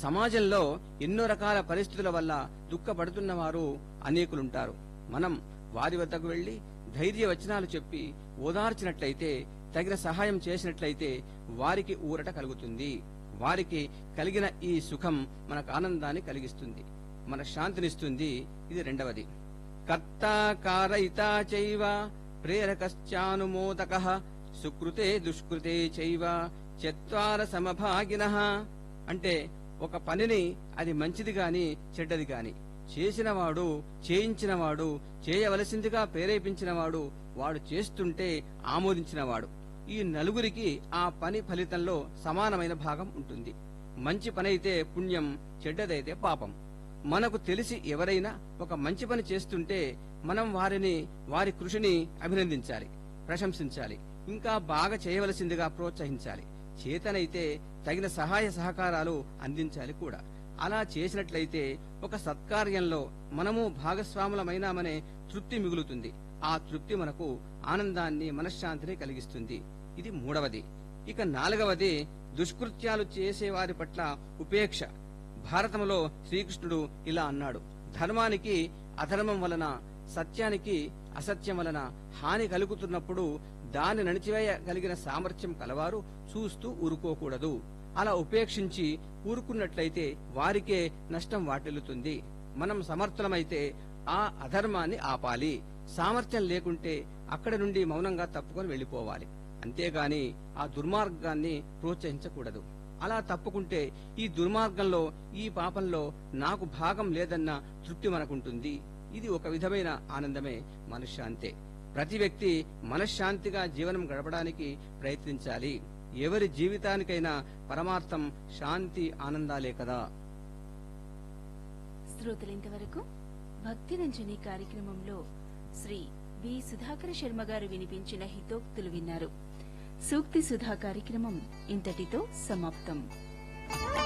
సమాజంలో ఎన్నో రకాల పరిస్థితుల వల్ల దుఃఖపడుతున్న వారు అనేకులుంటారు మనం వారి వద్దకు వెళ్లి ధైర్య వచనాలు చెప్పి ఓదార్చినట్లయితే తగిన సహాయం చేసినట్లయితే వారికి ఊరట కలుగుతుంది వారికి కలిగిన ఈ సుఖం మనకు ఆనందాన్ని కలిగిస్తుంది మన శాంతినిస్తుంది ఇది రెండవది కర్త కారయిత చైవ ప్రేరకశ్చానుమోదక సుకృతే దుష్కృతే చైవ చత్వార సమభాగిన అంటే ఒక పనిని అది మంచిది గాని చెడ్డది గాని చేసినవాడు చేయించినవాడు చేయవలసిందిగా ప్రేరేపించినవాడు వాడు చేస్తుంటే ఆమోదించినవాడు ఈ నలుగురికి ఆ పని ఫలితంలో సమానమైన భాగం ఉంటుంది మంచి పనైతే పుణ్యం చెడ్డదైతే పాపం మనకు తెలిసి ఎవరైనా ఒక మంచి పని చేస్తుంటే మనం వారిని వారి కృషిని అభినందించాలి ప్రశంసించాలి ఇంకా బాగా చేయవలసిందిగా ప్రోత్సహించాలి చేతనైతే తగిన సహాయ సహకారాలు అందించాలి కూడా అలా చేసినట్లయితే ఒక సత్కార్యంలో మనము భాగస్వాములమైనామనే తృప్తి మిగులుతుంది ఆ తృప్తి మనకు ఆనందాన్ని మనశ్శాంతిని కలిగిస్తుంది ఇది మూడవది ఇక నాలుగవది దుష్కృత్యాలు చేసేవారి పట్ల ఉపేక్ష భారతంలో శ్రీకృష్ణుడు ఇలా అన్నాడు ధర్మానికి అధర్మం వలన సత్యానికి అసత్యం వలన హాని కలుగుతున్నప్పుడు దాన్ని నడిచివేయగలిగిన సామర్థ్యం కలవారు చూస్తూ ఊరుకోకూడదు అలా ఉపేక్షించి ఊరుకున్నట్లయితే వారికే నష్టం వాటిల్లుతుంది మనం సమర్థులమైతే ఆ అధర్మాన్ని ఆపాలి సామర్థ్యం లేకుంటే అక్కడి నుండి మౌనంగా తప్పుకొని వెళ్లిపోవాలి అంతేగాని ఆ దుర్మార్గాన్ని ప్రోత్సహించకూడదు అలా తప్పుకుంటే ఈ దుర్మార్గంలో ఈ పాపంలో నాకు భాగం లేదన్న తృప్తి మనకుంటుంది ఇది ఒక విధమైన ఆనందమే మనశ్శాంతే ప్రతి వ్యక్తి మనశ్శాంతిగా జీవనం గడపడానికి ప్రయత్నించాలి ఎవరి జీవితానికైనా పరమార్థం శాంతి ఆనందాలే కదా శ్రోతలు ఇంతవరకు భక్తి రంజని కార్యక్రమంలో శ్రీ వి సుధాకర శర్మ గారు వినిపించిన హితోక్తులు విన్నారు సూక్తి సుధా కార్యక్రమం ఇంతటితో సమాప్తం